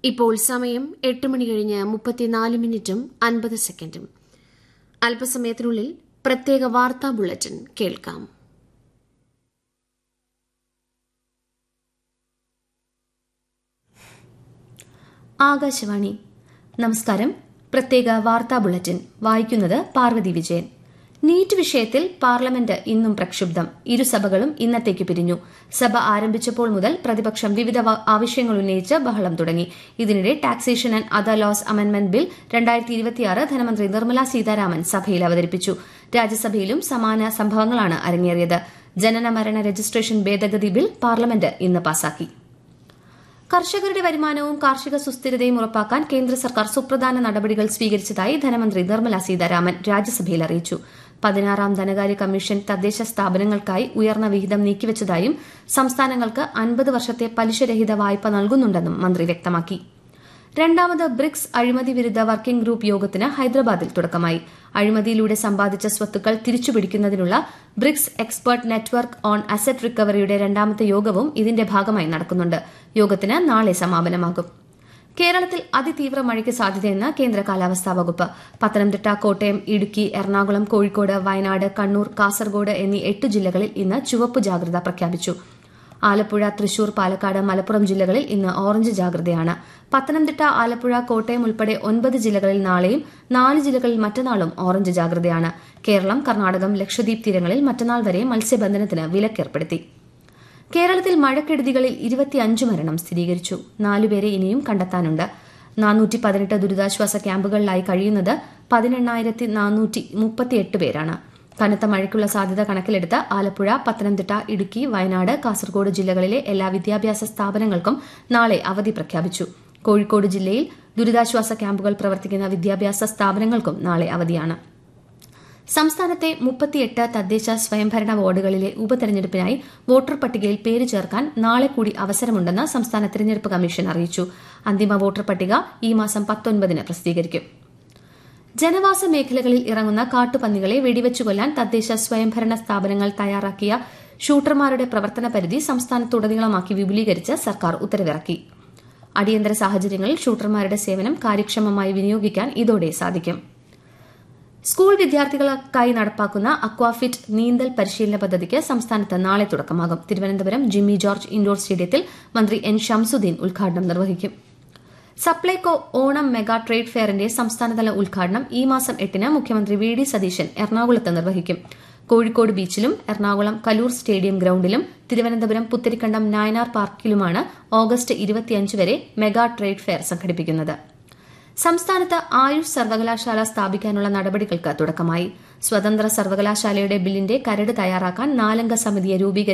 ഇപ്പോൾ സമയം എട്ട് മണി കഴിഞ്ഞ് മുപ്പത്തിനാല് മിനിറ്റും അൻപത് സെക്കൻഡും അല്പസമയത്തിനുള്ളിൽ പ്രത്യേക വാർത്താ ബുള്ളറ്റിൻ കേൾക്കാം ആകാശവാണി നമസ്കാരം പ്രത്യേക വാർത്താ ബുള്ളറ്റിൻ വായിക്കുന്നത് പാർവതി വിജയൻ നീറ്റ് വിഷയത്തിൽ പാർലമെന്റ് ഇന്നും പ്രക്ഷുബ്ധം ഇരുസഭകളും ഇന്നത്തേക്ക് പിരിഞ്ഞു സഭ ആരംഭിച്ചപ്പോൾ മുതൽ പ്രതിപക്ഷം വിവിധ ആവശ്യങ്ങൾ ഉന്നയിച്ച് ബഹളം തുടങ്ങി ഇതിനിടെ taxation and other laws amendment bill രണ്ടായിരത്തി ഇരുപത്തിയാറ് ധനമന്ത്രി നിർമ്മല സീതാരാമൻ സഭയിൽ അവതരിപ്പിച്ചു രാജ്യസഭയിലും സമാന സംഭവങ്ങളാണ് അരങ്ങേറിയത് ജനന മരണ രജിസ്ട്രേഷൻ ഭേദഗതി ബിൽ പാർലമെന്റ് ഇന്ന് പാസാക്കി കർഷകരുടെ വരുമാനവും കാർഷിക സുസ്ഥിരതയും ഉറപ്പാക്കാൻ കേന്ദ്ര സർക്കാർ സുപ്രധാന നടപടികൾ സ്വീകരിച്ചതായി ധനമന്ത്രി നിർമ്മല സീതാരാമൻ രാജ്യസഭയിൽ അറിയിച്ചു പതിനാറാം ധനകാര്യ കമ്മീഷൻ തദ്ദേശ സ്ഥാപനങ്ങൾക്കായി ഉയർന്ന വിഹിതം നീക്കിവച്ചതായും സംസ്ഥാനങ്ങൾക്ക് അൻപത് വർഷത്തെ പലിശരഹിത വായ്പ നൽകുന്നുണ്ടെന്നും മന്ത്രി വ്യക്തമാക്കി രണ്ടാമത് ബ്രിക്സ് അഴിമതി വിരുദ്ധ വർക്കിംഗ് ഗ്രൂപ്പ് യോഗത്തിന് ഹൈദരാബാദിൽ തുടക്കമായി അഴിമതിയിലൂടെ സമ്പാദിച്ച സ്വത്തുക്കൾ തിരിച്ചുപിടിക്കുന്നതിനുള്ള BRICS expert network on asset റിക്കവറിയുടെ രണ്ടാമത്തെ യോഗവും ഇതിന്റെ ഭാഗമായി നടക്കുന്നുണ്ട് യോഗത്തിന് നാളെ സമാപനമാകും കേരളത്തിൽ അതിതീവ്ര മഴയ്ക്ക് സാധ്യതയെന്ന് കേന്ദ്ര കാലാവസ്ഥാ വകുപ്പ് പത്തനംതിട്ട കോട്ടയം ഇടുക്കി എറണാകുളം കോഴിക്കോട് വയനാട് കണ്ണൂർ കാസർഗോഡ് എന്നീ എട്ട് ജില്ലകളിൽ ഇന്ന് ചുവപ്പ് ജാഗ്രത പ്രഖ്യാപിച്ചു ആലപ്പുഴ തൃശൂർ പാലക്കാട് മലപ്പുറം ജില്ലകളിൽ ഇന്ന് ഓറഞ്ച് ജാഗ്രതയാണ് പത്തനംതിട്ട ആലപ്പുഴ കോട്ടയം ഉൾപ്പെടെ ഒൻപത് ജില്ലകളിൽ നാളെയും നാല് ജില്ലകളിൽ മറ്റന്നാളും ഓറഞ്ച് ജാഗ്രതയാണ് കേരളം കർണാടകം ലക്ഷദ്വീപ് തീരങ്ങളിൽ മറ്റന്നാൾ വരെ മത്സ്യബന്ധനത്തിന് വിലക്കേർപ്പെടുത്തി കേരളത്തിൽ മഴക്കെടുതികളിൽ ഇരുപത്തിയഞ്ച് മരണം സ്ഥിരീകരിച്ചു നാലുപേരെ ഇനിയും കണ്ടെത്താനുണ്ട് നാനൂറ്റി പതിനെട്ട് ദുരിതാശ്വാസ ക്യാമ്പുകളിലായി കഴിയുന്നത് പതിനെണ്ണായിരത്തി നാനൂറ്റി മുപ്പത്തിയെട്ട് പേരാണ് കനത്ത മഴയ്ക്കുള്ള സാധ്യത കണക്കിലെടുത്ത് ആലപ്പുഴ പത്തനംതിട്ട ഇടുക്കി വയനാട് കാസർഗോഡ് ജില്ലകളിലെ എല്ലാ വിദ്യാഭ്യാസ സ്ഥാപനങ്ങൾക്കും നാളെ അവധി പ്രഖ്യാപിച്ചു കോഴിക്കോട് ജില്ലയിൽ ദുരിതാശ്വാസ ക്യാമ്പുകൾ പ്രവർത്തിക്കുന്ന വിദ്യാഭ്യാസ സ്ഥാപനങ്ങൾക്കും നാളെ അവധിയാണ് സംസ്ഥാനത്തെ മുപ്പത്തിയെട്ട് തദ്ദേശ സ്വയംഭരണ വാർഡുകളിലെ ഉപതെരഞ്ഞെടുപ്പിനായി വോട്ടർ പട്ടികയിൽ പേര് ചേർക്കാൻ നാളെ കൂടി അവസരമുണ്ടെന്ന് സംസ്ഥാന തെരഞ്ഞെടുപ്പ് കമ്മീഷൻ അറിയിച്ചു അന്തിമ വോട്ടർ പട്ടിക ഈ മാസം പത്തൊൻപതിന് പ്രസിദ്ധീകരിക്കും ജനവാസ മേഖലകളിൽ ഇറങ്ങുന്ന കാട്ടുപന്നികളെ വെടിവെച്ചു കൊല്ലാൻ തദ്ദേശ സ്വയംഭരണ സ്ഥാപനങ്ങൾ തയ്യാറാക്കിയ ഷൂട്ടർമാരുടെ പ്രവർത്തന പരിധി സംസ്ഥാനത്തുടനീളമാക്കി വിപുലീകരിച്ച് സർക്കാർ ഉത്തരവിറക്കി അടിയന്തര സാഹചര്യങ്ങളിൽ ഷൂട്ടർമാരുടെ സേവനം കാര്യക്ഷമമായി വിനിയോഗിക്കാൻ ഇതോടെ സാധിക്കും സ്കൂൾ വിദ്യാർത്ഥികൾക്കായി നടപ്പാക്കുന്ന അക്വാഫിറ്റ് നീന്തൽ പരിശീലന പദ്ധതിക്ക് സംസ്ഥാനത്ത് നാളെ തുടക്കമാകും തിരുവനന്തപുരം ജിമ്മി ജോർജ് ഇൻഡോർ സ്റ്റേഡിയത്തിൽ മന്ത്രി എൻ ഷംസുദ്ദീൻ ഉദ്ഘാടനം നിർവഹിക്കും സപ്ലൈകോ ഓണം മെഗാ ട്രേഡ് ഫെയറിന്റെ സംസ്ഥാനതല ഉദ്ഘാടനം ഈ മാസം എട്ടിന് മുഖ്യമന്ത്രി വി ഡി സതീശൻ എറണാകുളത്ത് നിർവഹിക്കും കോഴിക്കോട് ബീച്ചിലും എറണാകുളം കലൂർ സ്റ്റേഡിയം ഗ്രൌണ്ടിലും തിരുവനന്തപുരം പുത്തരിക്കണ്ടം നായനാർ പാർക്കിലുമാണ് ഓഗസ്റ്റ് ഇരുപത്തിയഞ്ച് വരെ മെഗാ ട്രേഡ് ഫെയർ സംഘടിപ്പിക്കുന്നത് സംസ്ഥാനത്ത് ആയുഷ് സർവകലാശാല സ്ഥാപിക്കാനുള്ള നടപടികൾക്ക് തുടക്കമായി സ്വതന്ത്ര സർവകലാശാലയുടെ ബില്ലിന്റെ കരട് തയ്യാറാക്കാൻ നാലംഗ സമിതിയെ രൂപീകരിച്ചു